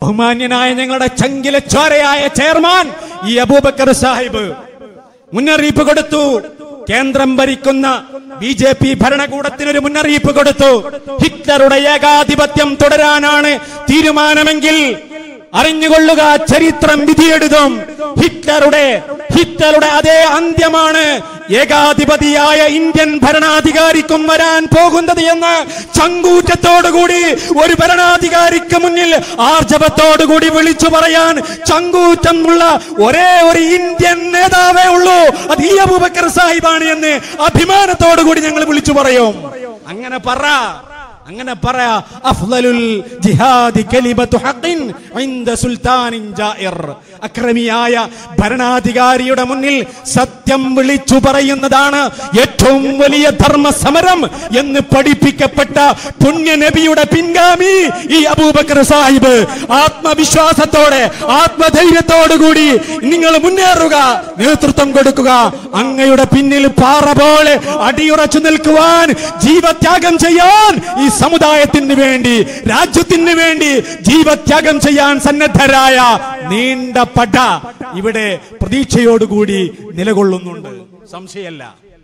ബഹുമാന്യനായ ഞങ്ങളുടെ ചങ്കിലെ ചോരയായ ചെയർമാൻ ഈ അബൂബക്കർ സാഹിബ് മുന്നറിയിപ്പ് കൊടുത്തു കേന്ദ്രം ഭരിക്കുന്ന ബി ജെ പി ഭരണകൂടത്തിനൊരു മുന്നറിയിപ്പ് കൊടുത്തു ഹിറ്റ്ലറുടെ ഏകാധിപത്യം തുടരാനാണ് തീരുമാനമെങ്കിൽ അറിഞ്ഞുകൊള്ളുക ചരിത്രം വിധിയെഴുതും ഹിറ്റ്ലറുടെ ഹിറ്റ്ലറുടെ അതേ അന്ത്യമാണ് ഏകാധിപതിയായ ഇന്ത്യൻ ഭരണാധികാരിക്കും വരാൻ പോകുന്നത് എന്ന് ചങ്കൂറ്റത്തോടുകൂടി ഒരു ഭരണാധികാരിക്ക് മുന്നിൽ ആർജവത്തോടുകൂടി വിളിച്ചു പറയാൻ ചങ്കൂറ്റമുള്ള ഒരേ ഒരു ഇന്ത്യൻ നേതാവേ ഉള്ളൂ അത് ഈ അബൂബക്കർ സാഹിബാണ് എന്ന് അഭിമാനത്തോടുകൂടി ഞങ്ങൾ വിളിച്ചു പറയും അങ്ങനെ പറ അങ്ങനെ പറയാ അഫ്ളലുൽ ജിഹാദി കലിമത്തു ഹഖിൻ ഇൻദ സുൽത്താനിൻ ജായിർ അക്രമിയായ ഭരണാധികാരിയുടെ മുന്നിൽ സത്യം വിളിച്ചു പറയുന്നതാണ് ഏറ്റവും വലിയ ധർമ്മ സമരം എന്ന് പഠിപ്പിക്കപ്പെട്ട പുണ്യ നബിയുടെ പിൻഗാമി ഈ അബൂബക്കർ സാഹിബ് ആത്മവിശ്വാസത്തോടെ ആത്മധൈര്യത്തോടുകൂടി നിങ്ങൾ മുന്നേറുക നേതൃത്വം കൊടുക്കുക അങ്ങയുടെ പിന്നിൽ പാറ പോലെ അടിയുറച്ചു നിൽക്കുവാൻ ജീവത്യാഗം ചെയ്യാൻ ഈ സമുദായത്തിന് വേണ്ടി രാജ്യത്തിന് വേണ്ടി ജീവത്യാഗം ചെയ്യാൻ സന്നദ്ധരായ നീണ്ട പട ഇവിടെ പ്രതീക്ഷയോടുകൂടി നിലകൊള്ളുന്നുണ്ട് സംശയമല്ല